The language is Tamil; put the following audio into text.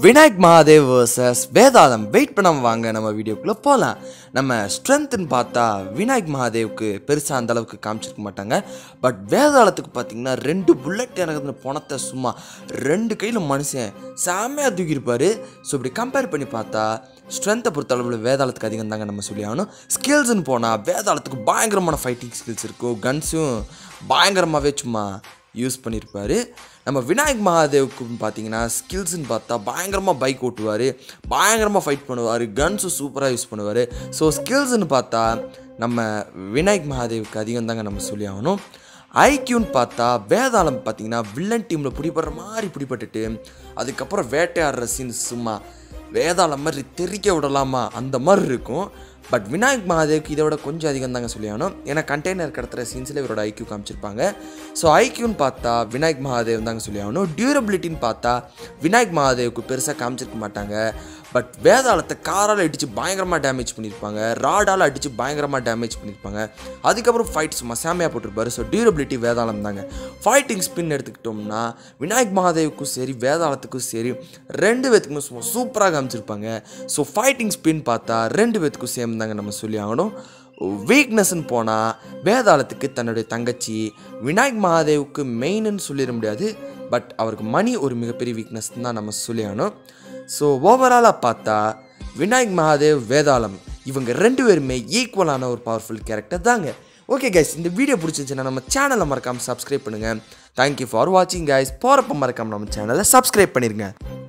விநாயக் மகாதேவ் வர்சஸ் வேதாளம் வெயிட் பண்ணாம வாங்க நம்ம வீடியோக்குள்ளே போகலாம் நம்ம ஸ்ட்ரென்த்துன்னு பார்த்தா விநாயக் மகாதேவுக்கு பெருசாக அந்த அளவுக்கு காமிச்சிருக்க மாட்டாங்க பட் வேதாளத்துக்கு பார்த்தீங்கன்னா ரெண்டு புல்லட் இறங்குற பணத்தை சும்மா ரெண்டு கையில் மனுஷன் செம்மையாக தூக்கியிருப்பாரு ஸோ இப்படி கம்பேர் பண்ணி பார்த்தா ஸ்ட்ரென்த்தை பொறுத்த அளவில் வேதாளத்துக்கு அதிகம் தாங்க நம்ம சொல்லி ஆகணும் ஸ்கில்ஸ்னு போனால் வேதாளத்துக்கு பயங்கரமான ஃபைட்டிங் ஸ்கில்ஸ் இருக்கும் கன்ஸும் பயங்கரமாகவே சும்மா யூஸ் பண்ணியிருப்பாரு நம்ம விநாயக் மகாதேவுக்கு பார்த்தீங்கன்னா ஸ்கில்ஸ்னு பார்த்தா பயங்கரமாக பைக் ஓட்டுவார் பயங்கரமாக ஃபைட் பண்ணுவார் கன்ஸும் சூப்பராக யூஸ் பண்ணுவார் ஸோ ஸ்கில்ஸ்னு பார்த்தா நம்ம விநாயக் மகாதேவுக்கு அதிகம் தாங்க நம்ம சொல்லி ஆகணும் ஐக்யூன்னு பார்த்தா வேதாளம் பார்த்தீங்கன்னா வில்லன் டீமில் பிடிபடுற மாதிரி பிடிபட்டுட்டு அதுக்கப்புறம் வேட்டையாடுற சீன் சும்மா வேதாளம் மாதிரி தெறிக்க விடலாமா அந்த மாதிரி இருக்கும் பட் விநாயக் மகாதேவுக்கு இதை விட கொஞ்சம் அதிகம் தாங்க சொல்லி ஆகணும் ஏன்னா கண்டெய்னர் கடத்துகிற சீன்ஸில் இவரோட ஐக்யூ காமிச்சிருப்பாங்க ஸோ ஐக்யூன்னு பார்த்தா விநாயக் மகாதேவ் தாங்க சொல்லி ஆகணும் டியூரபிலிட்டின்னு பார்த்தா விநாயக் மகாதேவுக்கு பெருசாக காமிச்சிருக்க மாட்டாங்க பட் வேதாளத்தை காரால் அடித்து பயங்கரமாக டேமேஜ் பண்ணியிருப்பாங்க ராடால் அடித்து பயங்கரமாக டேமேஜ் பண்ணியிருப்பாங்க அதுக்கப்புறம் ஃபைட் சும்மா செமையாக போட்டிருப்பாரு ஸோ டியூரபிலிட்டி வேதாளம் தாங்க ஃபைட்டிங் ஸ்பின் எடுத்துக்கிட்டோம்னா விநாயக் மகாதேவுக்கும் சரி வேதாளத்துக்கும் சரி ரெண்டு பேத்துக்குமே சும்மா சூப்பராக காமிச்சிருப்பாங்க ஸோ ஃபைட்டிங் ஸ்பின் பார்த்தா ரெண்டு பேத்துக்கும் சேம் தாங்க நம்ம சொல்லி ஆகணும் வீக்னஸ்ன்னு போனால் வேதாளத்துக்கு தன்னுடைய தங்கச்சி விநாயக் மகாதேவுக்கு மெயின்னு சொல்லிட முடியாது பட் அவருக்கு மணி ஒரு மிகப்பெரிய வீக்னஸ் தான் நம்ம சொல்லி ஆகணும் ஸோ ஓவராலாக பார்த்தா விநாயக் மகாதேவ் வேதாளம் இவங்க ரெண்டு பேருமே ஈக்குவலான ஒரு பவர்ஃபுல் கேரக்டர் தாங்க ஓகே கைஸ் இந்த வீடியோ பிடிச்சிருந்துச்சுன்னா நம்ம சேனலை மறக்காமல் சப்ஸ்கிரைப் பண்ணுங்கள் தேங்க்யூ ஃபார் வாட்சிங் கைஸ் போகிறப்ப மறக்காமல் நம்ம சேனலை சப்ஸ்கிரைப் பண்ணிடுங்க